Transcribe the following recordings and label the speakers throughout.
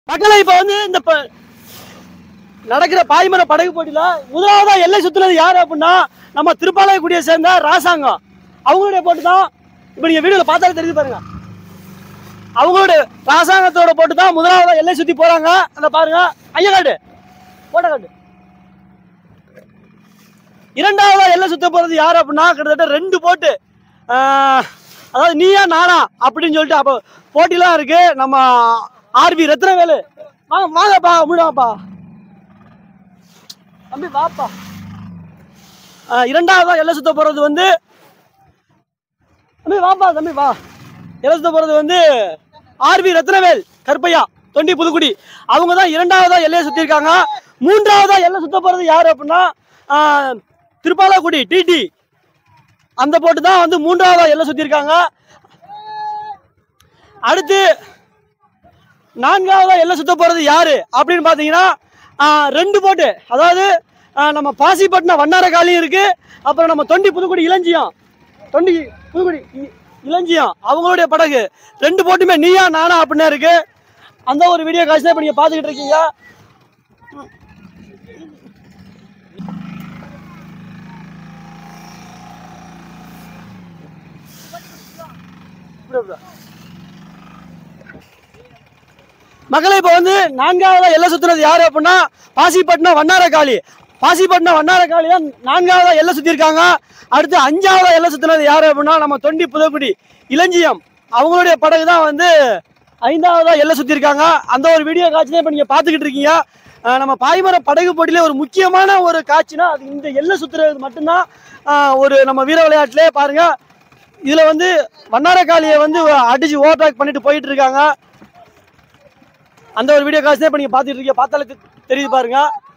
Speaker 1: மக்களை இப்ப வந்து இந்த ப- நடக்கிற பாய்மர படகு போட்டியில முதலாவதா எல்லை சுத்துனது யாரு அப்படின்னா நம்ம திருப்பாளையக்குடியை சேர்ந்த ராசாங்கம் அவங்களுடைய போட்டு தான் இப்ப நீங்க வீடியோல பார்த்தாலே தெரிஞ்சு பாருங்க அவங்களுடைய ராசாங்கத்தோட போட்டு தான் முதலாவதா எல்லை சுத்தி போறாங்க அந்த பாருங்க ஐயா காட்டு போட்ட காட்டு இரண்டாவதா எல்லை சுத்த போறது யாரு அப்படின்னா கிட்டத்தட்ட ரெண்டு போட்டு ஆஹ், அதாவது நீயா நானா அப்படின்னு சொல்லிட்டு அப்போ போட்டிலாம் இருக்கு நம்ம ஆர்வி ரத்னவேலு வாங்க வாங்கப்பா முன்னாப்பா தம்பி வாப்பா ஆஹ், இரண்டாவதா எல்லை சுத்த போறது வந்து தம்பி வாப்பா தம்பி வா எல்லை சுத்த போறது வந்து ஆர்வி ரத்னவேல் கருப்பையா தொண்டி புதுக்குடி அவங்க தான் இரண்டாவதா எல்லையை சுத்திருக்காங்க மூன்றாவதா எல்லை சுத்த போறது யாரு அப்படின்னா ஆஹ், திருப்பாலாக்குடி டிடி அந்த போட்டு தான் வந்து மூன்றாவதா எல்லை சுத்திருக்காங்க அடுத்து நான்காவதா எல்லை சுத்த போறது யாரு அப்படின்னு பாத்தீங்கன்னா ஆஹ், ரெண்டு போட்டு அதாவது ஆஹ், நம்ம பாசிப்பட்டினம் வண்ணாரக்காலியும் இருக்கு அப்புறம் நம்ம தொண்டி புதுக்குடி இளஞ்சியம் தொண்டி புதுக்குடி இ- இளஞ்சியம் அவங்களுடைய படகு ரெண்டு போட்டுமே நீயா நானா அப்படின்னு இருக்கு அந்த ஒரு வீடியோ காட்சி தான் இப்போ நீங்க பார்த்துக்கிட்டு இருக்கீங்க இப்படி, இப்படி. மக்களை இப்போ வந்து நான்காவதா எல்லை சுத்துறது யாரு அப்படின்னா பாசிப்பட்டினம் வண்ணாரக்காளி பாசிப்பட்டினம் வண்ணாரக்காளி தான் நான்காவதா எல்லை சுத்திருக்காங்க அடுத்து அஞ்சாவதா எல்லை சுத்துனது யாரு அப்படின்னா நம்ம தொண்டி புதுக்குடி இளஞ்சியம் அவங்களுடைய படகு தான் வந்து ஐந்தாவதா எல்லை சுத்திருக்காங்க அந்த ஒரு வீடியோ காட்சி தான் இப்போ நீங்க பார்த்துக்கிட்டு இருக்கீங்க அஹ் நம்ம பாய்மர படகு போட்டியில ஒரு முக்கியமான ஒரு காட்சினா அது இந்த எல்லை சுத்துறது மட்டும்தான் அஹ் ஒரு நம்ம வீர விளையாட்டுலயே பாருங்க இதுல வந்து வண்ணாரக்காளியை வந்து அடிச்சு ஓவர்டேக் பண்ணிட்டு போயிட்டு இருக்காங்க அந்த ஒரு வீடியோ காசு இப்போ நீங்கள் பார்த்துட்டு இருக்கீங்க பார்த்தாலே தெ- தெரியுது பாருங்க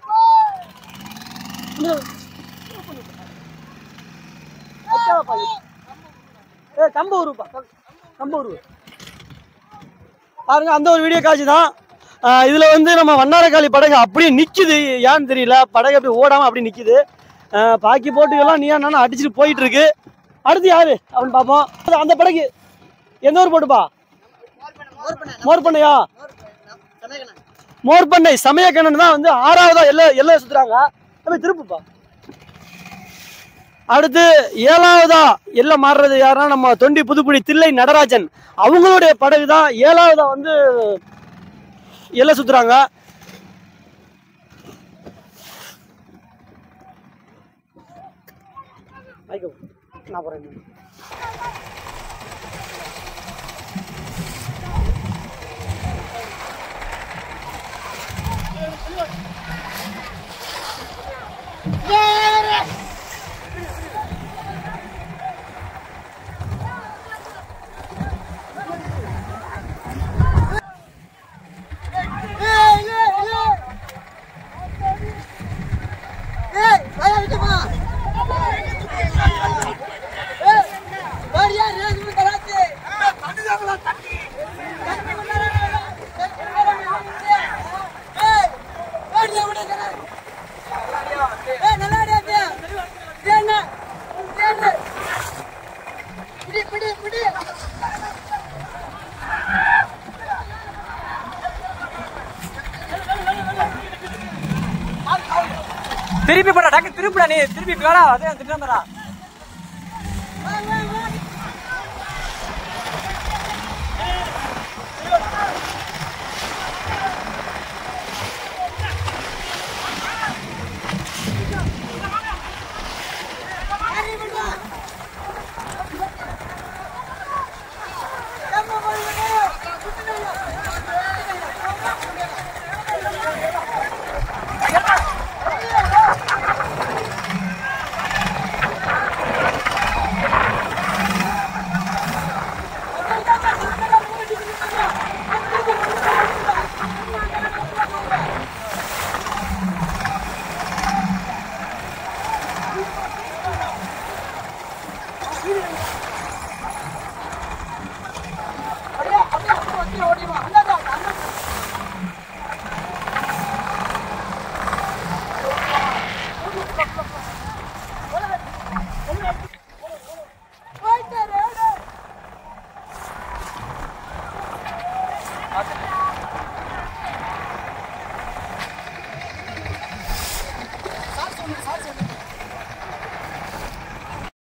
Speaker 1: ஏ கம்ப உருப்பா கம்ப உருவு பாருங்க அந்த ஒரு வீடியோ காட்சி தான் ஆஹ் இதுல வந்து நம்ம வண்ணாரக்காளி படகு அப்படியே நிக்குது ஏன்னு தெரியல படகு அப்படியே ஓடாம அப்படியே நிக்குது ஆஹ் பாக்கி போட்டுக்கெல்லாம் நீயா நானும் அடிச்சுட்டு போயிட்டு இருக்கு அடுத்து யாரு அப்படின்னு பார்ப்போம் அது அந்த படகு எந்த ஊர் போட்டுப்பா மோர்பண்ணையா மோர்பண்ணை சமயக்கண்ணன் தான் வந்து ஆறாவதா எல்லை எல்லை சுத்துறாங்க தம்பி திருப்புப்பா அடுத்து ஏழாவதா எல்லை மாறுறது யாருன்னா நம்ம தொண்டி புதுக்குடி தில்லை நடராஜன் அவங்களுடைய படகு தான் ஏழாவதா வந்து எல்லை சுத்துறாங்க மைக்கோ, நான் போறேன்
Speaker 2: திருப்பி போடா டக்கு திருப்பிடா நீ திருப்பி வேடா அதே திட்டா